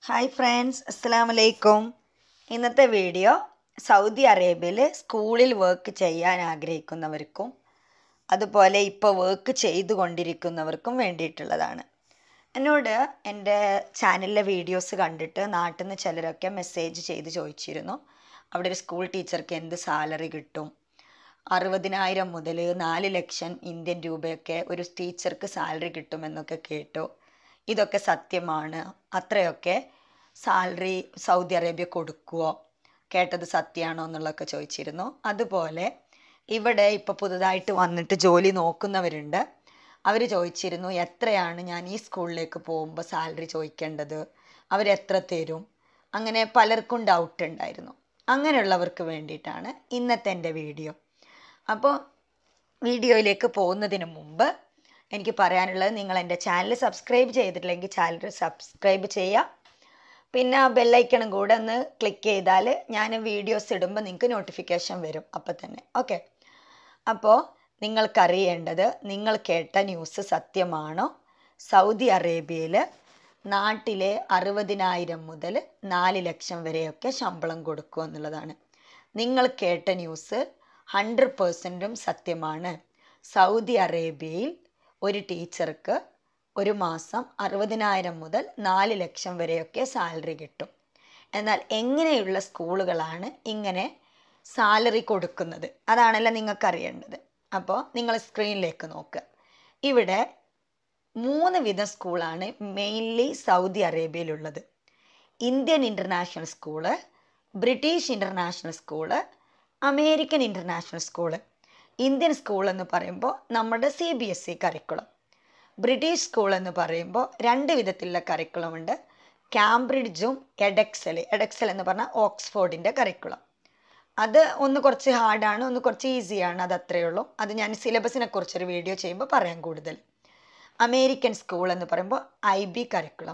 hi friends അസ്സലാം വലൈക്കും ഇന്നത്തെ വീഡിയോ സൗദി അറേബ്യയിൽ സ്കൂളിൽ വർക്ക് ചെയ്യാൻ ആഗ്രഹിക്കുന്നവർക്കും അതുപോലെ ഇപ്പോൾ വർക്ക് ചെയ്തുകൊണ്ടിരിക്കുന്നവർക്കും വേണ്ടിയിട്ടുള്ളതാണ് എന്നോട് എൻ്റെ ചാനലിലെ വീഡിയോസ് കണ്ടിട്ട് നാട്ടിൽ നിന്ന് ചിലരൊക്കെ മെസ്സേജ് ചെയ്ത് ചോദിച്ചിരുന്നു അവിടെ ഒരു സ്കൂൾ ടീച്ചർക്ക് എന്ത് സാലറി കിട്ടും അറുപതിനായിരം മുതൽ നാല് ലക്ഷം ഇന്ത്യൻ രൂപയൊക്കെ ഒരു ടീച്ചർക്ക് സാലറി കിട്ടുമെന്നൊക്കെ കേട്ടു ഇതൊക്കെ സത്യമാണ് അത്രയൊക്കെ സാലറി സൗദി അറേബ്യ കൊടുക്കുമോ കേട്ടത് സത്യമാണോ എന്നുള്ളതൊക്കെ ചോദിച്ചിരുന്നു അതുപോലെ ഇവിടെ ഇപ്പോൾ പുതുതായിട്ട് വന്നിട്ട് ജോലി നോക്കുന്നവരുണ്ട് അവർ ചോദിച്ചിരുന്നു എത്രയാണ് ഞാൻ ഈ സ്കൂളിലേക്ക് പോകുമ്പോൾ സാലറി ചോദിക്കേണ്ടത് അവരെത്ര തരും അങ്ങനെ പലർക്കും ഡൗട്ട് ഉണ്ടായിരുന്നു അങ്ങനെയുള്ളവർക്ക് വേണ്ടിയിട്ടാണ് ഇന്നത്തെ എൻ്റെ വീഡിയോ അപ്പോൾ വീഡിയോയിലേക്ക് പോകുന്നതിന് മുമ്പ് എനിക്ക് പറയാനുള്ളത് നിങ്ങൾ എൻ്റെ ചാനൽ സബ്സ്ക്രൈബ് ചെയ്തിട്ടില്ലെങ്കിൽ ചാനൽ സബ്സ്ക്രൈബ് ചെയ്യുക പിന്നെ ആ ബെല്ലൈക്കണും കൂടെ ഒന്ന് ക്ലിക്ക് ചെയ്താൽ ഞാൻ വീഡിയോസ് ഇടുമ്പോൾ നിങ്ങൾക്ക് നോട്ടിഫിക്കേഷൻ വരും അപ്പം തന്നെ ഓക്കെ അപ്പോൾ നിങ്ങൾക്കറിയേണ്ടത് നിങ്ങൾ കേട്ട ന്യൂസ് സത്യമാണോ സൗദി അറേബ്യയിൽ നാട്ടിലെ അറുപതിനായിരം മുതൽ നാല് ലക്ഷം വരെയൊക്കെ ശമ്പളം കൊടുക്കുക എന്നുള്ളതാണ് നിങ്ങൾ കേട്ട ന്യൂസ് ഹൺഡ്രഡ് പേഴ്സൻറ്റും സത്യമാണ് സൗദി അറേബ്യയിൽ ഒരു ടീച്ചർക്ക് ഒരു മാസം അറുപതിനായിരം മുതൽ നാല് ലക്ഷം വരെയൊക്കെ സാലറി കിട്ടും എന്നാൽ എങ്ങനെയുള്ള സ്കൂളുകളാണ് ഇങ്ങനെ സാലറി കൊടുക്കുന്നത് അതാണല്ലോ നിങ്ങൾക്കറിയേണ്ടത് അപ്പോൾ നിങ്ങൾ സ്ക്രീനിലേക്ക് നോക്കുക ഇവിടെ മൂന്ന് വിധം സ്കൂളാണ് മെയിൻലി സൗദി അറേബ്യയിലുള്ളത് Indian international school British international school American international school Indian school എന്ന് പറയുമ്പോൾ നമ്മുടെ C B S E curriculum British school എന്ന് പറയുമ്പോൾ രണ്ട് വിധത്തിലുള്ള കരിക്കുളം ഉണ്ട് കാംബ്രിഡ്ജും എഡെക്സൽ എഡെക്സൽ എന്ന് പറഞ്ഞാൽ ഓക്സ്ഫോർഡിൻ്റെ കരിക്കുളം അത് ഒന്ന് കുറച്ച് ഹാർഡാണ് ഒന്ന് കുറച്ച് ഈസിയാണ് അത് അത്രയേ ഉള്ളൂ അത് ഞാൻ സിലബസിനെ കുറിച്ചൊരു വീഡിയോ ചെയ്യുമ്പോൾ പറയാം കൂടുതൽ അമേരിക്കൻ സ്കൂൾ എന്ന് പറയുമ്പോൾ ഐ ബി കരിക്കുളം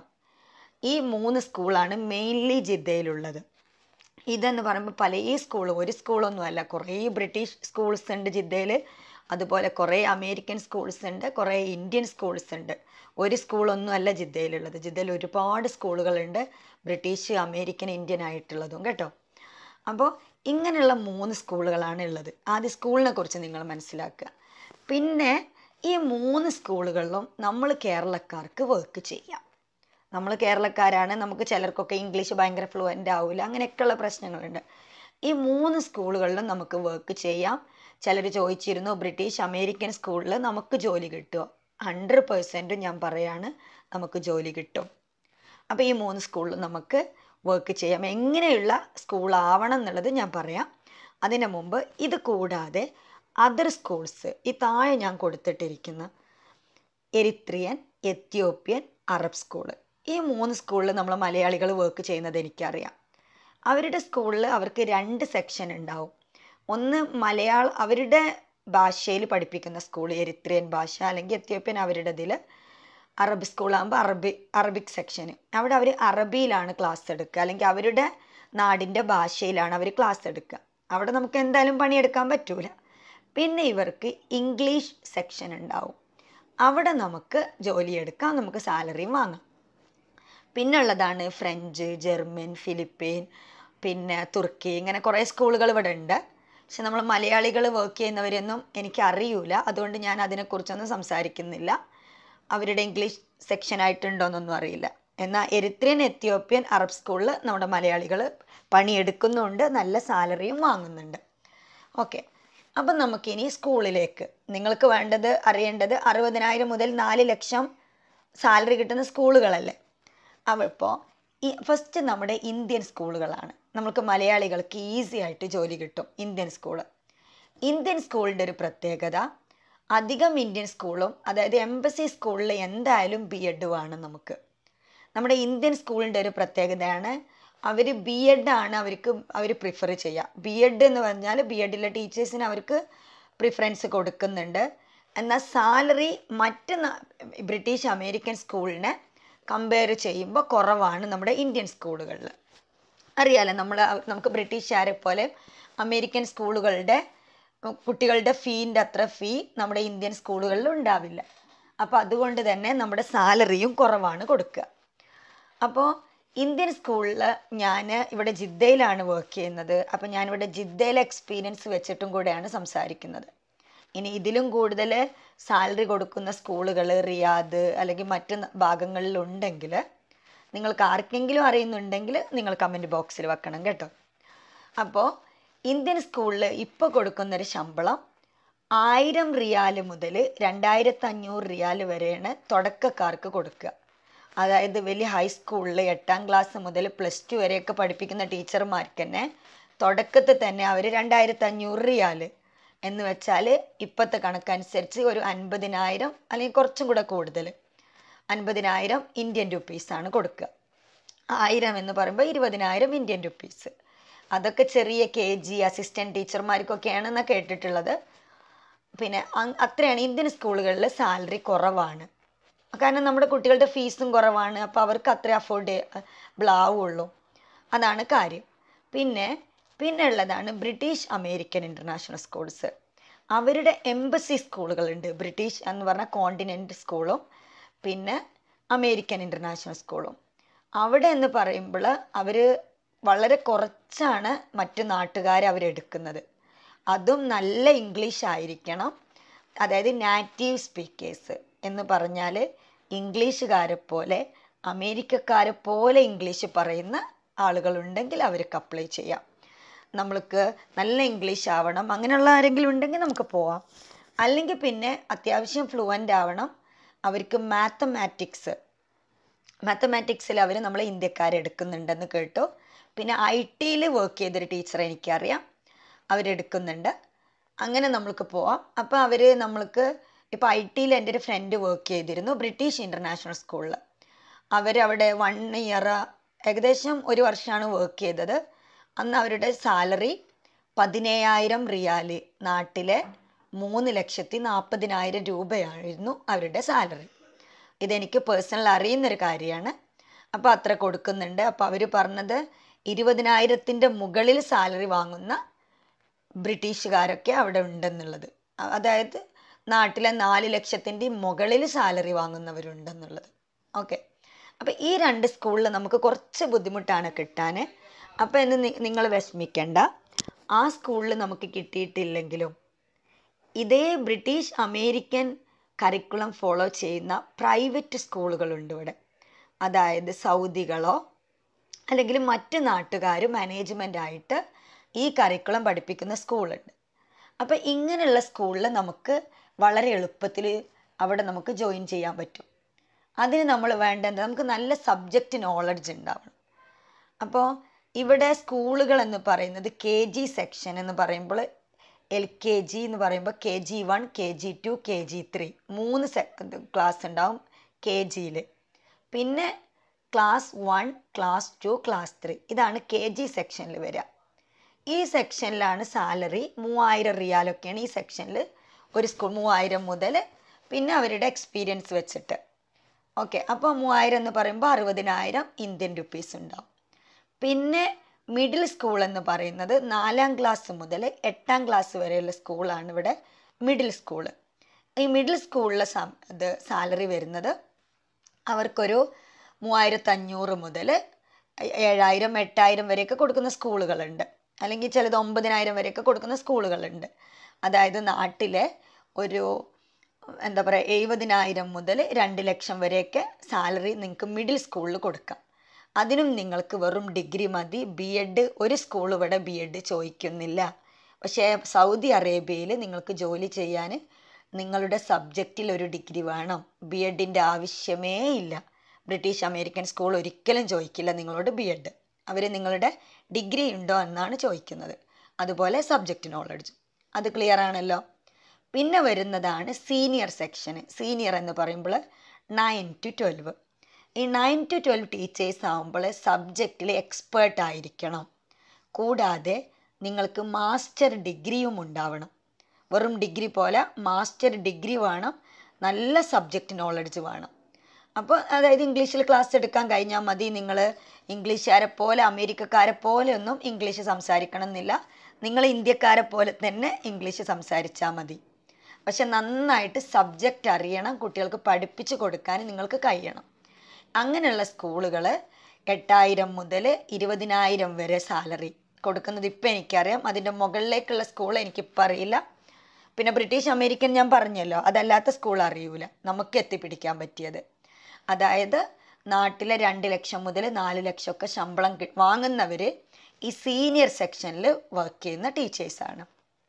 ഈ മൂന്ന് സ്കൂളാണ് മെയിൻലി ജിദ്ദയിലുള്ളത് ഇതെന്ന് പറയുമ്പോൾ പല സ്കൂളും ഒരു സ്കൂളൊന്നുമല്ല കുറേ ബ്രിട്ടീഷ് സ്കൂൾസ് ഉണ്ട് ജിദ്ദയിൽ അതുപോലെ കുറേ അമേരിക്കൻ സ്കൂൾസ് ഉണ്ട് കുറേ ഇന്ത്യൻ സ്കൂൾസ് ഉണ്ട് ഒരു സ്കൂളൊന്നും അല്ല ജിദ്ദയിലുള്ളത് ജിദ്ദയിൽ ഒരുപാട് സ്കൂളുകളുണ്ട് ബ്രിട്ടീഷ് അമേരിക്കൻ ഇന്ത്യൻ ആയിട്ടുള്ളതും കേട്ടോ അപ്പോൾ ഇങ്ങനെയുള്ള മൂന്ന് സ്കൂളുകളാണ് ഉള്ളത് ആദ്യം സ്കൂളിനെ കുറിച്ച് നിങ്ങൾ മനസ്സിലാക്കുക പിന്നെ ഈ മൂന്ന് സ്കൂളുകളിലും നമ്മൾ കേരളക്കാർക്ക് വർക്ക് ചെയ്യാം നമ്മൾ കേരളക്കാരാണ് നമുക്ക് ചിലർക്കൊക്കെ ഇംഗ്ലീഷ് ഭയങ്കര ഫ്ലുവൻ്റ് ആവില്ല അങ്ങനെയൊക്കെയുള്ള പ്രശ്നങ്ങളുണ്ട് ഈ മൂന്ന് സ്കൂളുകളിലും നമുക്ക് വർക്ക് ചെയ്യാം ചിലർ ചോദിച്ചിരുന്നു ബ്രിട്ടീഷ് അമേരിക്കൻ സ്കൂളിൽ നമുക്ക് ജോലി കിട്ടുമോ ഹൺഡ്രഡ് പേഴ്സൻറ്റും ഞാൻ പറയാണ് നമുക്ക് ജോലി കിട്ടും അപ്പോൾ ഈ മൂന്ന് സ്കൂളിലും നമുക്ക് വർക്ക് ചെയ്യാം എങ്ങനെയുള്ള സ്കൂളാവണം എന്നുള്ളത് ഞാൻ പറയാം അതിന് മുമ്പ് ഇത് കൂടാതെ അതർ സ്കൂൾസ് ഈ താഴെ ഞാൻ കൊടുത്തിട്ടിരിക്കുന്ന എരിത്രിയൻ എത്യോപ്യൻ അറബ് സ്കൂള് ഈ മൂന്ന് സ്കൂളിൽ നമ്മൾ മലയാളികൾ വർക്ക് ചെയ്യുന്നത് എനിക്കറിയാം അവരുടെ സ്കൂളിൽ അവർക്ക് രണ്ട് സെക്ഷൻ ഉണ്ടാവും ഒന്ന് മലയാളം അവരുടെ ഭാഷയിൽ പഠിപ്പിക്കുന്ന സ്കൂൾ എരിത്രിയൻ ഭാഷ അല്ലെങ്കിൽ എത്യോപ്യൻ അവരുടെ ഇതിൽ അറബ് സ്കൂളാകുമ്പോൾ അറബി അറബിക് സെക്ഷന് അവിടെ അവർ അറബിയിലാണ് ക്ലാസ് എടുക്കുക അല്ലെങ്കിൽ അവരുടെ നാടിൻ്റെ ഭാഷയിലാണ് അവർ ക്ലാസ് എടുക്കുക അവിടെ നമുക്ക് എന്തായാലും പണിയെടുക്കാൻ പറ്റൂല പിന്നെ ഇവർക്ക് ഇംഗ്ലീഷ് സെക്ഷൻ ഉണ്ടാവും അവിടെ നമുക്ക് ജോലിയെടുക്കാം നമുക്ക് സാലറിയും വാങ്ങാം പിന്നുള്ളതാണ് ഫ്രഞ്ച് ജർമ്മൻ ഫിലിപ്പീൻ പിന്നെ തുർക്കി ഇങ്ങനെ കുറേ സ്കൂളുകൾ ഇവിടെ ഉണ്ട് പക്ഷെ നമ്മൾ മലയാളികൾ വർക്ക് ചെയ്യുന്നവരെയൊന്നും എനിക്ക് അറിയൂല അതുകൊണ്ട് ഞാൻ അതിനെക്കുറിച്ചൊന്നും സംസാരിക്കുന്നില്ല അവരുടെ ഇംഗ്ലീഷ് സെക്ഷൻ ആയിട്ടുണ്ടോയെന്നൊന്നും അറിയില്ല എന്നാൽ എരിത്രിയൻ എത്യോപ്യൻ അറബ് സ്കൂളിൽ നമ്മുടെ മലയാളികൾ പണിയെടുക്കുന്നുണ്ട് നല്ല സാലറിയും വാങ്ങുന്നുണ്ട് ഓക്കെ അപ്പം നമുക്കിനി സ്കൂളിലേക്ക് നിങ്ങൾക്ക് വേണ്ടത് അറിയേണ്ടത് അറുപതിനായിരം മുതൽ നാല് ലക്ഷം സാലറി കിട്ടുന്ന സ്കൂളുകളല്ലേ അപ്പോൾ ഈ ഫസ്റ്റ് നമ്മുടെ ഇന്ത്യൻ സ്കൂളുകളാണ് നമുക്ക് മലയാളികൾക്ക് ഈസി ആയിട്ട് ജോലി കിട്ടും ഇന്ത്യൻ സ്കൂൾ ഇന്ത്യൻ സ്കൂളിൻ്റെ ഒരു പ്രത്യേകത അധികം ഇന്ത്യൻ സ്കൂളും അതായത് എംബസി സ്കൂളിൽ എന്തായാലും ബി എഡ് വേണം നമുക്ക് നമ്മുടെ ഇന്ത്യൻ സ്കൂളിൻ്റെ ഒരു പ്രത്യേകതയാണ് അവർ ബി എഡ് ആണ് അവർക്ക് അവർ പ്രിഫർ ചെയ്യുക ബി എഡ് എന്ന് പറഞ്ഞാൽ ബി എഡിലെ ടീച്ചേഴ്സിന് അവർക്ക് പ്രിഫറൻസ് കൊടുക്കുന്നുണ്ട് എന്നാൽ സാലറി മറ്റ് ബ്രിട്ടീഷ് അമേരിക്കൻ സ്കൂളിനെ കമ്പയർ ചെയ്യുമ്പോൾ കുറവാണ് നമ്മുടെ ഇന്ത്യൻ സ്കൂളുകളിൽ അറിയാലോ നമ്മൾ നമുക്ക് ബ്രിട്ടീഷുകാരെ പോലെ അമേരിക്കൻ സ്കൂളുകളുടെ കുട്ടികളുടെ ഫീൻ്റെ അത്ര ഫീ നമ്മുടെ ഇന്ത്യൻ സ്കൂളുകളിൽ ഉണ്ടാവില്ല അപ്പോൾ അതുകൊണ്ട് തന്നെ നമ്മുടെ സാലറിയും കുറവാണ് കൊടുക്കുക അപ്പോൾ ഇന്ത്യൻ സ്കൂളിൽ ഞാൻ ഇവിടെ ജിദ്ദയിലാണ് വർക്ക് ചെയ്യുന്നത് അപ്പം ഞാനിവിടെ ജിദ്ദയിലെ എക്സ്പീരിയൻസ് വെച്ചിട്ടും കൂടെയാണ് സംസാരിക്കുന്നത് ഇനി ഇതിലും കൂടുതൽ സാലറി കൊടുക്കുന്ന സ്കൂളുകൾ റിയാദ് അല്ലെങ്കിൽ മറ്റ് ന- ഭാഗങ്ങളിലുണ്ടെങ്കിൽ നിങ്ങൾക്ക് ആർക്കെങ്കിലും അറിയുന്നുണ്ടെങ്കിൽ നിങ്ങൾ കമൻറ്റ് ബോക്സിൽ വെക്കണം കേട്ടോ അപ്പോൾ ഇന്ത്യൻ സ്കൂളിൽ ഇപ്പോൾ കൊടുക്കുന്നൊരു ശമ്പളം ആയിരം റിയാൽ മുതൽ രണ്ടായിരത്തി അഞ്ഞൂറ് റിയാൽ വരെയാണ് തുടക്കക്കാർക്ക് കൊടുക്കുക അതായത് വലിയ ഹൈസ്കൂളിൽ എട്ടാം ക്ലാസ് മുതൽ പ്ലസ് ടു വരെയൊക്കെ പഠിപ്പിക്കുന്ന ടീച്ചർമാർക്ക് തന്നെ തുടക്കത്തിൽ തന്നെ അവർ രണ്ടായിരത്തി അഞ്ഞൂറ് റിയാൽ എന്ന് വെച്ചാൽ ഇപ്പോഴത്തെ കണക്കനുസരിച്ച് ഒരു അൻപതിനായിരം അല്ലെങ്കിൽ കുറച്ചും കൂടെ കൂടുതൽ അൻപതിനായിരം ഇന്ത്യൻ രുപ്പീസാണ് കൊടുക്കുക ആയിരം എന്ന് പറയുമ്പോൾ ഇരുപതിനായിരം ഇന്ത്യൻ റുപ്പീസ് അതൊക്കെ ചെറിയ കെ ജി അസിസ്റ്റൻറ്റ് ടീച്ചർമാർക്കൊക്കെയാണെന്ന് കേട്ടിട്ടുള്ളത് പിന്നെ അങ്- അത്രയാണ് ഇന്ത്യൻ സ്കൂളുകളിൽ സാലറി കുറവാണ് കാരണം നമ്മുടെ കുട്ടികളുടെ ഫീസും കുറവാണ് അപ്പോൾ അവർക്ക് അത്ര അഫോർഡ് ആവുള്ളൂ അതാണ് കാര്യം പിന്നെ പിന്നെ ഉള്ളതാണ് ബ്രിട്ടീഷ് അമേരിക്കൻ ഇൻ്റർനാഷണൽ സ്കൂൾസ് അവരുടെ എംബസി സ്കൂളുകളുണ്ട് ബ്രിട്ടീഷ് എന്ന് പറഞ്ഞാൽ കോണ്ടിനെൻ്റ് സ്കൂളും പിന്നെ അമേരിക്കൻ ഇൻ്റർനാഷണൽ സ്കൂളും അവിടെ എന്ന് പറയുമ്പോൾ അവർ വളരെ കുറച്ചാണ് മറ്റു നാട്ടുകാരെ അവരെടുക്കുന്നത് അതും നല്ല ഇംഗ്ലീഷ് ആയിരിക്കണം അതായത് നാറ്റീവ് സ്പീക്കേഴ്സ് എന്ന് പറഞ്ഞാൽ ഇംഗ്ലീഷുകാരെ പോലെ അമേരിക്കക്കാരെ പോലെ ഇംഗ്ലീഷ് പറയുന്ന ആളുകളുണ്ടെങ്കിൽ അവർക്ക് അപ്ലൈ ചെയ്യാം നമ്മൾക്ക് നല്ല ഇംഗ്ലീഷ് ആവണം അങ്ങനെയുള്ള ആരെങ്കിലും ഉണ്ടെങ്കിൽ നമുക്ക് പോവാം അല്ലെങ്കിൽ പിന്നെ അത്യാവശ്യം ഫ്ലുവൻ്റ് ആവണം അവർക്ക് മാത്തമാറ്റിക്സ് മാത്തമാറ്റിക്സിൽ അവർ നമ്മളെ ഇന്ത്യക്കാരെ എടുക്കുന്നുണ്ടെന്ന് കേട്ടു പിന്നെ ഐ ടിയിൽ വർക്ക് ചെയ്തൊരു ടീച്ചറെ എനിക്കറിയാം അവരെടുക്കുന്നുണ്ട് അങ്ങനെ നമ്മൾക്ക് പോവാം അപ്പോൾ അവർ നമ്മൾക്ക് ഇപ്പോൾ ഐ ടിയിൽ എൻ്റെ ഒരു ഫ്രണ്ട് വർക്ക് ചെയ്തിരുന്നു ബ്രിട്ടീഷ് ഇൻ്റർനാഷണൽ സ്കൂളിൽ അവരവിടെ വൺ ഇയർ ഏകദേശം ഒരു വർഷമാണ് വർക്ക് ചെയ്തത് അന്ന് അവരുടെ സാലറി പതിനേഴായിരം റിയാല് നാട്ടിലെ മൂന്ന് ലക്ഷത്തി നാൽപ്പതിനായിരം രൂപയായിരുന്നു അവരുടെ സാലറി ഇതെനിക്ക് പേഴ്സണൽ അറിയുന്നൊരു കാര്യമാണ് അപ്പോൾ അത്ര കൊടുക്കുന്നുണ്ട് അപ്പോൾ അവർ പറഞ്ഞത് ഇരുപതിനായിരത്തിൻ്റെ മുകളിൽ സാലറി വാങ്ങുന്ന ബ്രിട്ടീഷുകാരൊക്കെ അവിടെ ഉണ്ടെന്നുള്ളത് അ- അതായത് നാട്ടിലെ നാല് ലക്ഷത്തിൻ്റെ മുകളിൽ സാലറി വാങ്ങുന്നവരുണ്ടെന്നുള്ളത് ഓക്കെ അപ്പോൾ ഈ രണ്ട് സ്കൂളിൽ നമുക്ക് കുറച്ച് ബുദ്ധിമുട്ടാണ് കിട്ടാൻ അപ്പോൾ എന്ന് നിങ്ങൾ വിഷമിക്കേണ്ട ആ സ്കൂളിൽ നമുക്ക് കിട്ടിയിട്ടില്ലെങ്കിലും ഇതേ ബ്രിട്ടീഷ് അമേരിക്കൻ കരിക്കുലം ഫോളോ ചെയ്യുന്ന പ്രൈവറ്റ് സ്കൂളുകളുണ്ട് ഇവിടെ അതായത് സൗദികളോ അല്ലെങ്കിൽ മറ്റ് നാട്ടുകാർ മാനേജ്മെൻ്റ് ആയിട്ട് ഈ കരിക്കുലം പഠിപ്പിക്കുന്ന സ്കൂളുണ്ട് അപ്പോൾ ഇങ്ങനെയുള്ള സ്കൂളിൽ നമുക്ക് വളരെ എളുപ്പത്തിൽ അവിടെ നമുക്ക് ജോയിൻ ചെയ്യാൻ പറ്റും അതിന് നമ്മൾ വേണ്ടത് നമുക്ക് നല്ല സബ്ജക്റ്റ് നോളജ് ഉണ്ടാവണം അപ്പോൾ ഇവിടെ സ്കൂളുകൾ എന്ന് പറയുന്നത് കെ ജി സെക്ഷൻ എന്ന് പറയുമ്പോൾ എൽ കെ ജി എന്ന് പറയുമ്പോൾ K G one K G two K G three മൂന്ന് സെ ക്ലാസ് ഉണ്ടാവും കെ ജിയിൽ പിന്നെ class one class two class three ഇതാണ് കെ ജി സെക്ഷനിൽ വരിക ഈ സെക്ഷനിലാണ് സാലറി മൂവായിരം റിയാലൊക്കെയാണ് ഈ സെക്ഷനിൽ ഒരു സ്കൂൾ മൂവായിരം മുതൽ പിന്നെ അവരുടെ എക്സ്പീരിയൻസ് വെച്ചിട്ട് ഓക്കെ അപ്പോൾ മൂവായിരം എന്ന് പറയുമ്പോൾ അറുപതിനായിരം ഇന്ത്യൻ റുപ്പീസ് ഉണ്ടാവും പിന്നെ മിഡിൽ സ്കൂൾ എന്ന് പറയുന്നത് നാലാം ക്ലാസ് മുതൽ എട്ടാം ക്ലാസ് വരെയുള്ള സ്കൂളാണ് ഇവിടെ മിഡിൽ സ്കൂള് ഈ മിഡിൽ സ്കൂളിലെ സം ഇത് സാലറി വരുന്നത് അവർക്കൊരു മൂവായിരത്തി അഞ്ഞൂറ് മുതൽ ഏഴായിരം എട്ടായിരം വരെയൊക്കെ കൊടുക്കുന്ന സ്കൂളുകളുണ്ട് അല്ലെങ്കിൽ ചിലത് ഒമ്പതിനായിരം വരെയൊക്കെ കൊടുക്കുന്ന സ്കൂളുകളുണ്ട് അതായത് നാട്ടിലെ ഒരു എന്താ പറയുക എഴുപതിനായിരം മുതൽ രണ്ട് ലക്ഷം വരെയൊക്കെ സാലറി നിങ്ങൾക്ക് മിഡിൽ സ്കൂളിൽ കൊടുക്കാം അതിനും നിങ്ങൾക്ക് വെറും ഡിഗ്രി മതി ബി എഡ് ഒരു സ്കൂൾ ഇവിടെ ബി എഡ് ചോദിക്കുന്നില്ല പക്ഷേ സൗദി അറേബ്യയിൽ നിങ്ങൾക്ക് ജോലി ചെയ്യാൻ നിങ്ങളുടെ സബ്ജക്റ്റിൽ ഒരു ഡിഗ്രി വേണം ബി എഡിൻ്റെ ആവശ്യമേ ഇല്ല ബ്രിട്ടീഷ് അമേരിക്കൻ സ്കൂൾ ഒരിക്കലും ചോദിക്കില്ല നിങ്ങളോട് ബി എഡ് അവർ നിങ്ങളുടെ ഡിഗ്രി ഉണ്ടോ എന്നാണ് ചോദിക്കുന്നത് അതുപോലെ സബ്ജക്റ്റ് നോളജ് അത് ക്ലിയർ ആണല്ലോ പിന്നെ വരുന്നതാണ് സീനിയർ സെക്ഷന് സീനിയർ എന്ന് പറയുമ്പോൾ നയൻ ടു ട്വൽവ് ഈ നയൻ ടു ട്വൽവ് ടീച്ചേഴ്സ് ആകുമ്പോൾ സബ്ജക്റ്റിൽ എക്സ്പേർട്ട് ആയിരിക്കണം കൂടാതെ നിങ്ങൾക്ക് മാസ്റ്റർ ഡിഗ്രിയും ഉണ്ടാവണം വെറും ഡിഗ്രി പോലെ മാസ്റ്റർ ഡിഗ്രി വേണം നല്ല സബ്ജക്റ്റ് നോളജ് വേണം അപ്പോൾ അതായത് ഇംഗ്ലീഷിൽ ക്ലാസ് എടുക്കാൻ കഴിഞ്ഞാൽ മതി നിങ്ങൾ ഇംഗ്ലീഷുകാരെ പോലെ അമേരിക്കക്കാരെ പോലെ ഒന്നും ഇംഗ്ലീഷ് സംസാരിക്കണം എന്നില്ല നിങ്ങൾ ഇന്ത്യക്കാരെ പോലെ തന്നെ ഇംഗ്ലീഷ് സംസാരിച്ചാൽ മതി പക്ഷെ നന്നായിട്ട് സബ്ജക്റ്റ് അറിയണം കുട്ടികൾക്ക് പഠിപ്പിച്ചു കൊടുക്കാൻ നിങ്ങൾക്ക് കഴിയണം അങ്ങനെയുള്ള സ്കൂളുകൾ എട്ടായിരം മുതൽ ഇരുപതിനായിരം വരെ സാലറി കൊടുക്കുന്നത് ഇപ്പം എനിക്കറിയാം അതിൻ്റെ മുകളിലേക്കുള്ള സ്കൂൾ എനിക്കിപ്പോൾ അറിയില്ല പിന്നെ ബ്രിട്ടീഷ് അമേരിക്കൻ ഞാൻ പറഞ്ഞല്ലോ അതല്ലാത്ത സ്കൂൾ അറിയൂല നമുക്ക് എത്തിപ്പിടിക്കാൻ പറ്റിയത് അതായത് നാട്ടിലെ രണ്ട് ലക്ഷം മുതൽ നാല് ലക്ഷമൊക്കെ ശമ്പളം കി- വാങ്ങുന്നവർ ഈ സീനിയർ സെക്ഷനിൽ വർക്ക് ചെയ്യുന്ന ടീച്ചേഴ്സാണ്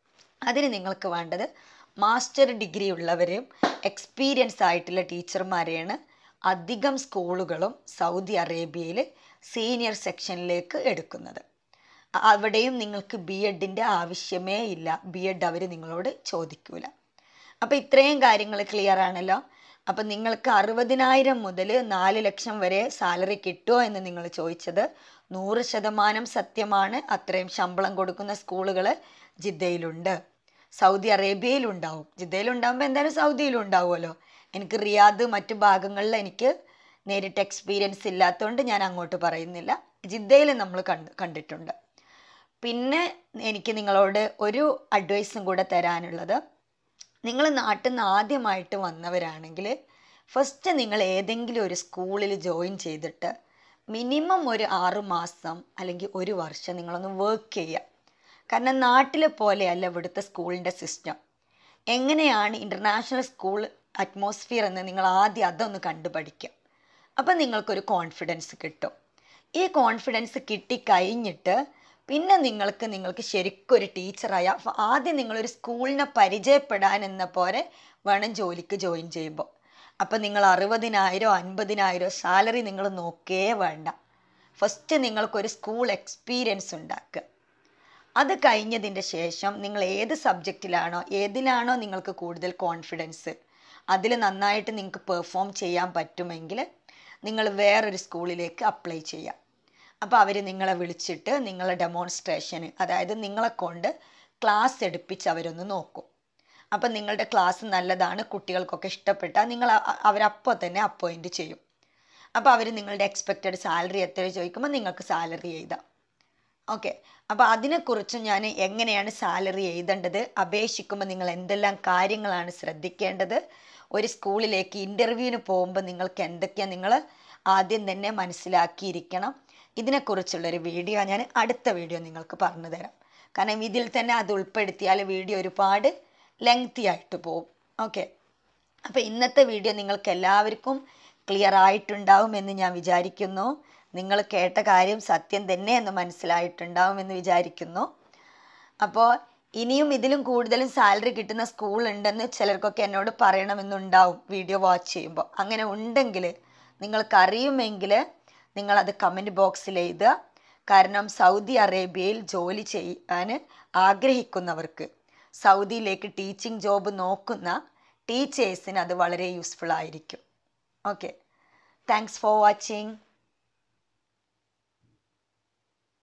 അതിന് നിങ്ങൾക്ക് വേണ്ടത് മാസ്റ്റർ ഡിഗ്രി ഉള്ളവരും എക്സ്പീരിയൻസ് ആയിട്ടുള്ള ടീച്ചർമാരെയാണ് അധികം സ്കൂളുകളും സൗദി അറേബ്യയിൽ സീനിയർ സെക്ഷനിലേക്ക് എടുക്കുന്നത് അ- അവിടെയും നിങ്ങൾക്ക് ബി എഡിൻ്റെ ആവശ്യമേ ഇല്ല ബി എഡ് അവർ നിങ്ങളോട് ചോദിക്കൂല അപ്പോൾ ഇത്രയും കാര്യങ്ങൾ ക്ലിയർ ആണല്ലോ അപ്പം നിങ്ങൾക്ക് അറുപതിനായിരം മുതൽ നാല് ലക്ഷം വരെ സാലറി കിട്ടുമോ എന്ന് നിങ്ങൾ ചോദിച്ചത് നൂറ് ശതമാനം സത്യമാണ് അത്രയും ശമ്പളം കൊടുക്കുന്ന സ്കൂളുകൾ ജിദ്ദയിലുണ്ട് സൗദി അറേബ്യയിലുണ്ടാവും ജിദ്ദയിലുണ്ടാകുമ്പോൾ എന്തായാലും സൗദിയിലും ഉണ്ടാവുമല്ലോ എനിക്ക് റിയാദ് മറ്റു ഭാഗങ്ങളിൽ എനിക്ക് നേരിട്ട് എക്സ്പീരിയൻസ് ഇല്ലാത്തതുകൊണ്ട് ഞാൻ അങ്ങോട്ട് പറയുന്നില്ല ജിദ്ദയിൽ നമ്മൾ കണ്ട് കണ്ടിട്ടുണ്ട് പിന്നെ എനിക്ക് നിങ്ങളോട് ഒരു അഡ്വൈസും കൂടെ തരാനുള്ളത് നിങ്ങൾ നാട്ടിൽ നിന്ന് ആദ്യമായിട്ട് വന്നവരാണെങ്കിൽ ഫസ്റ്റ് നിങ്ങൾ ഏതെങ്കിലും ഒരു സ്കൂളിൽ ജോയിൻ ചെയ്തിട്ട് മിനിമം ഒരു ആറ് മാസം അല്ലെങ്കിൽ ഒരു വർഷം നിങ്ങളൊന്ന് വർക്ക് ചെയ്യുക കാരണം നാട്ടിലെ പോലെയല്ല ഇവിടുത്തെ സ്കൂളിൻ്റെ സിസ്റ്റം എങ്ങനെയാണ് ഇൻ്റർനാഷണൽ സ്കൂൾ അറ്റ്മോസ്ഫിയർ എന്ന് നിങ്ങൾ ആദ്യം അതൊന്ന് കണ്ടു പഠിക്കുക അപ്പം നിങ്ങൾക്കൊരു കോൺഫിഡൻസ് കിട്ടും ഈ കോൺഫിഡൻസ് കിട്ടിക്കഴിഞ്ഞിട്ട് പിന്നെ നിങ്ങൾക്ക് നിങ്ങൾക്ക് ശരിക്കും ഒരു ടീച്ചറായ ഫ- ആദ്യം നിങ്ങളൊരു സ്കൂളിനെ പരിചയപ്പെടാൻ എന്ന പോലെ വേണം ജോലിക്ക് ജോയിൻ ചെയ്യുമ്പോൾ അപ്പം നിങ്ങൾ അറുപതിനായിരം അൻപതിനായിരം സാലറി നിങ്ങൾ നോക്കേ വേണ്ട ഫസ്റ്റ് നിങ്ങൾക്കൊരു സ്കൂൾ എക്സ്പീരിയൻസ് ഉണ്ടാക്കുക അത് കഴിഞ്ഞതിൻ്റെ ശേഷം നിങ്ങൾ ഏത് സബ്ജക്റ്റിലാണോ ഏതിലാണോ നിങ്ങൾക്ക് കൂടുതൽ കോൺഫിഡൻസ് അതിൽ നന്നായിട്ട് നിങ്ങൾക്ക് പെർഫോം ചെയ്യാൻ പറ്റുമെങ്കിൽ നിങ്ങൾ വേറൊരു സ്കൂളിലേക്ക് അപ്ലൈ ചെയ്യാം അപ്പോൾ അവർ നിങ്ങളെ വിളിച്ചിട്ട് നിങ്ങളെ ഡെമോൺസ്ട്രേഷന് അതായത് നിങ്ങളെ കൊണ്ട് ക്ലാസ് എടുപ്പിച്ച് അവരൊന്ന് നോക്കും അപ്പം നിങ്ങളുടെ ക്ലാസ് നല്ലതാണ് കുട്ടികൾക്കൊക്കെ ഇഷ്ടപ്പെട്ടാൽ നിങ്ങൾ അ- അവരപ്പോൾ തന്നെ അപ്പോയിൻറ്റ് ചെയ്യും അപ്പോൾ അവർ നിങ്ങളുടെ എക്സ്പെക്റ്റഡ് സാലറി എത്ര ചോദിക്കുമ്പോൾ നിങ്ങൾക്ക് സാലറി എഴുതാം ഓക്കെ അപ്പോൾ അതിനെക്കുറിച്ച് ഞാൻ എങ്ങനെയാണ് സാലറി എഴുതേണ്ടത് അപേക്ഷിക്കുമ്പോൾ നിങ്ങൾ എന്തെല്ലാം കാര്യങ്ങളാണ് ശ്രദ്ധിക്കേണ്ടത് ഒരു സ്കൂളിലേക്ക് ഇൻ്റർവ്യൂവിന് പോകുമ്പോൾ നിങ്ങൾക്ക് എന്തൊക്കെയാണ് നിങ്ങൾ ആദ്യം തന്നെ മനസ്സിലാക്കിയിരിക്കണം ഇതിനെക്കുറിച്ചുള്ളൊരു വീഡിയോ ഞാൻ അടുത്ത വീഡിയോ നിങ്ങൾക്ക് പറഞ്ഞു തരാം കാരണം ഇതിൽ തന്നെ അത് ഉൾപ്പെടുത്തിയാൽ വീഡിയോ ഒരുപാട് ലെങ്തി ആയിട്ട് പോകും ഓക്കെ അപ്പോൾ ഇന്നത്തെ വീഡിയോ നിങ്ങൾക്ക് എല്ലാവർക്കും ക്ലിയർ ആയിട്ടുണ്ടാവും എന്ന് ഞാൻ വിചാരിക്കുന്നു നിങ്ങൾ കേട്ട കാര്യം സത്യം തന്നെ എന്ന് മനസ്സിലായിട്ടുണ്ടാവും എന്ന് വിചാരിക്കുന്നു അപ്പോൾ ഇനിയും ഇതിലും കൂടുതലും സാലറി കിട്ടുന്ന സ്കൂൾ ഉണ്ടെന്ന് ചിലർക്കൊക്കെ എന്നോട് പറയണമെന്നുണ്ടാവും വീഡിയോ വാച്ച് ചെയ്യുമ്പോൾ അങ്ങനെ ഉണ്ടെങ്കിൽ നിങ്ങൾക്കറിയുമെങ്കിൽ നിങ്ങളത് കമൻറ്റ് ബോക്സിൽ എഴുതുക കാരണം സൗദി അറേബ്യയിൽ ജോലി ചെയ്യാൻ ആഗ്രഹിക്കുന്നവർക്ക് സൗദിയിലേക്ക് ടീച്ചിങ് ജോബ് നോക്കുന്ന ടീച്ചേഴ്സിന് അത് വളരെ യൂസ്ഫുൾ ആയിരിക്കും ഓക്കെ താങ്ക്സ് ഫോർ വാച്ചിങ്